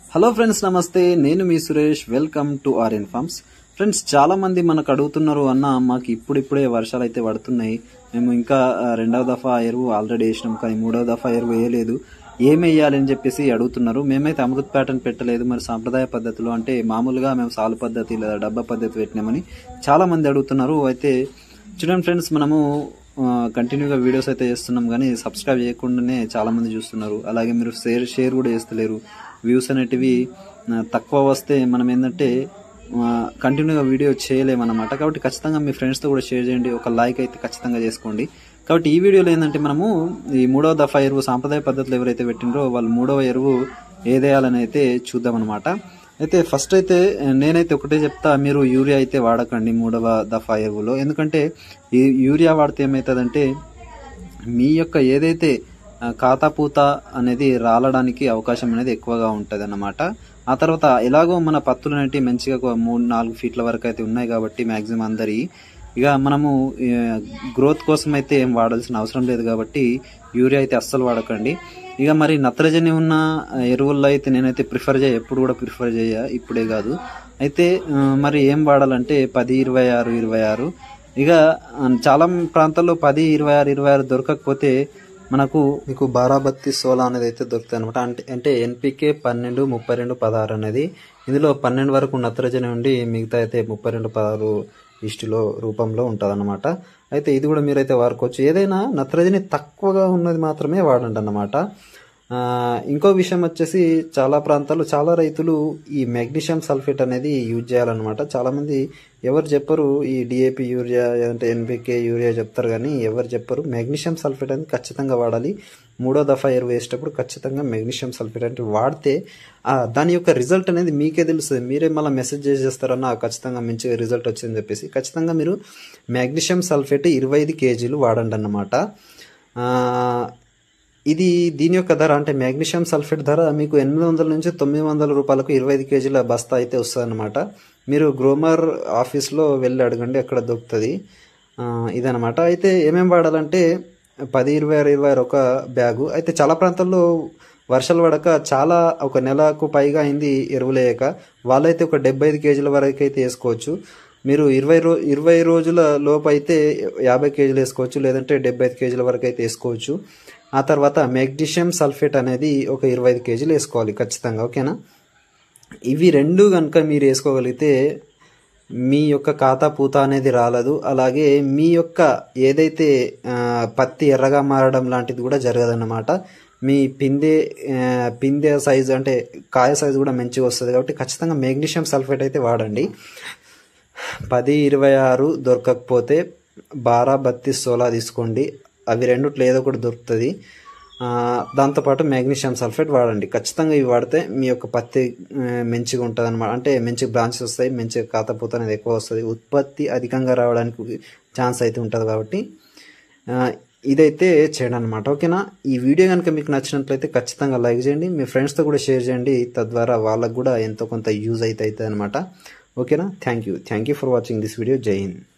hello friends నమస్తే నేను మీ Suresh welcome to Aryan farms friends చాలా మంది మనకు అడుగుతున్నారు అన్న మాకు ఇప్పుడిప్పుడే వర్షాలు అయితే పడుతున్నాయి మేము ఇంకా ఆ, రెండవ దఫా ఎరువు ఆల్రెడీ వేసినాం కానీ మూడవ దఫా ఎరువు వేయలేదు ఏం వేయాలి అని చెప్పేసి అడుగుతున్నారు మేమైతే అమృత్ ప్యాటర్న్ పెట్టలేదు మరి సాంప్రదాయ పద్ధతిలో అంటే మామూలుగా మేము సాలు పద్ధతి లేదా డబ్బా పద్ధతి పెట్టినామని చాలా మంది అడుగుతున్నారు అయితే చూడండి ఫ్రెండ్స్ మనము కంటిన్యూగా వీడియోస్ అయితే చేస్తున్నాం కానీ సబ్స్క్రైబ్ చేయకుండానే చాలా మంది చూస్తున్నారు అలాగే మీరు షేర్ షేర్ కూడా చేస్తలేరు వ్యూస్ అనేటివి ఆ, తక్కువ వస్తే మనం ఏంటంటే కంటిన్యూగా వీడియో చేయలేమన్నమాట కాబట్టి ఖచ్చితంగా మీ ఫ్రెండ్స్తో కూడా షేర్ చేయండి ఒక లైక్ అయితే ఖచ్చితంగా చేసుకోండి కాబట్టి ఈ వీడియోలో ఏంటంటే మనము ఈ మూడవ దఫా ఎరువు సాంప్రదాయ పద్ధతులు ఎవరైతే పెట్టినరో వాళ్ళు మూడవ ఎరువు ఏదేయాలని అయితే చూద్దామన్నమాట అయితే ఫస్ట్ అయితే నేనైతే ఒకటే చెప్తా మీరు యూరియా అయితే వాడకండి మూడవ దఫా ఎరువులో ఎందుకంటే ఈ యూరియా వాడితే ఏమవుతుందంటే మీ యొక్క ఏదైతే ఆ, కాతాపూత అనేది రాలడానికి అవకాశం అనేది ఎక్కువగా ఉంటుంది అన్నమాట ఆ తర్వాత ఎలాగో మన పత్తులు అనేవి మంచిగా ఒక మూడు నాలుగు ఫీట్ల వరకు అయితే ఉన్నాయి కాబట్టి మాక్సిమం అందరి ఇక మనము గ్రోత్ కోసం అయితే ఏం వాడాల్సిన అవసరం లేదు కాబట్టి యూరియా అయితే అస్సలు వాడకండి ఇక మరి నత్రజని ఉన్న ఎరువుల్లో అయితే నేనైతే ప్రిఫర్ చేయ ఎప్పుడు కూడా ప్రిఫర్ చేయ ఇప్పుడే కాదు అయితే ఆ, మరి ఏం వాడాలంటే పది ఇరవై ఆరు ఇరవై ఆరు ఇక ఆ, చాలా ప్రాంతాల్లో పది ఇరవై ఆరు ఇరవై ఆరు దొరకకపోతే మనకు మీకు బారాబత్తి సోలా అనేది అయితే దొరుకుతాయి అనమాట అంటే అంటే ఎన్పికే పన్నెండు ముప్పై రెండు పదహారు అనేది ఇందులో పన్నెండు వరకు నత్రజని ఉండి మిగతా అయితే ముప్పై రెండు పదహారు ఇష్టిలో రూపంలో ఉంటుంది అయితే ఇది కూడా మీరైతే వాడుకోవచ్చు ఏదైనా నత్రజని తక్కువగా ఉన్నది మాత్రమే వాడండి అన్నమాట ఆ, ఇంకో విషయం వచ్చేసి చాలా ప్రాంతాల్లో చాలా రైతులు ఈ మెగ్నీషియం సల్ఫేట్ అనేది యూజ్ చేయాలన్నమాట చాలా మంది ఎవరు చెప్పరు ఈ డిఏపి యూరియా అంటే ఎన్పికే యూరియా చెప్తారు కానీ ఎవరు చెప్పరు మెగ్నీషియం సల్ఫేట్ అనేది ఖచ్చితంగా వాడాలి మూడో దఫా ఎరువు వేసేటప్పుడు ఖచ్చితంగా మెగ్నీషియం సల్ఫేట్ అంటే వాడితే ఆ, దాని యొక్క రిజల్ట్ అనేది మీకే తెలుస్తుంది మీరే మళ్ళీ మెసేజ్ చేసేస్తారన్న ఖచ్చితంగా మంచిగా రిజల్ట్ వచ్చిందని చెప్పేసి ఖచ్చితంగా మీరు మెగ్నీషియం సల్ఫేట్ ఇరవై ఐదు కేజీలు వాడండి అన్నమాట ఆ, ఇది దీని యొక్క ధర అంటే మ్యాగ్నీషియం సల్ఫేట్ ధర మీకు ఎనిమిది వందల నుంచి తొమ్మిది వందల రూపాయలకు ఇరవై ఐదు కేజీల బస్తా అయితే వస్తుంది మీరు గ్రోమర్ ఆఫీస్లో వెళ్ళి అడగండి అక్కడ దొరుకుతుంది ఆ, ఇదనమాట అయితే ఏమేం వాడాలంటే పది ఇరవై ఆరు ఇరవై ఆరు ఒక బ్యాగు అయితే చాలా ప్రాంతాల్లో వర్షాలు పడక చాలా ఒక నెలకు పైగా అయింది ఎరువులు వేయక వాళ్ళైతే ఒక డెబ్బై ఐదు కేజీల వరకు అయితే వేసుకోవచ్చు మీరు ఇరవై రో ఇరవై రోజుల లోపు అయితే యాభై కేజీలు వేసుకోవచ్చు లేదంటే డెబ్బై ఐదు కేజీల వరకు అయితే వేసుకోవచ్చు ఆ తర్వాత మెగ్నీషియం సల్ఫేట్ అనేది ఒక ఇరవై ఐదు కేజీలు వేసుకోవాలి ఖచ్చితంగా ఓకేనా ఇవి రెండు కనుక మీరు వేసుకోగలిగితే మీ యొక్క ఖాతా పూత అనేది రాలదు అలాగే మీ యొక్క ఏదైతే ఆ, పత్తి ఎర్రగా మారడం లాంటిది కూడా జరగదన్నమాట మీ పిందె ఆ, పిందె సైజు అంటే కాయ సైజు కూడా మంచిగా వస్తుంది కాబట్టి ఖచ్చితంగా మెగ్నీషియం సల్ఫేట్ అయితే వాడండి పది ఇరవై ఆరు దొరకకపోతే బారా బత్తి సోలా తీసుకోండి అవి రెండిట్లో ఏదో ఒకటి దొరుకుతుంది ఆ, దాంతోపాటు మెగ్నీషియం సల్ఫేట్ వాడండి ఖచ్చితంగా ఇవి వాడితే మీ యొక్క పత్తి ఆ, మంచిగా ఉంటుంది అనమాట అంటే మంచి బ్రాంచెస్ వస్తాయి మంచిగా కాతపూత అనేది ఎక్కువ వస్తుంది ఉత్పత్తి అధికంగా రావడానికి ఛాన్స్ అయితే ఉంటుంది కాబట్టి ఆ, ఇదైతే చేయడం అనమాట ఓకేనా ఈ వీడియో కనుక మీకు నచ్చినట్లయితే ఖచ్చితంగా లైక్ చేయండి మీ ఫ్రెండ్స్తో కూడా షేర్ చేయండి తద్వారా వాళ్ళకు కూడా ఎంతో కొంత యూజ్ అయితే అవుతుంది అనమాట ఓకేనా thank you thank you for watching this video జై హింద్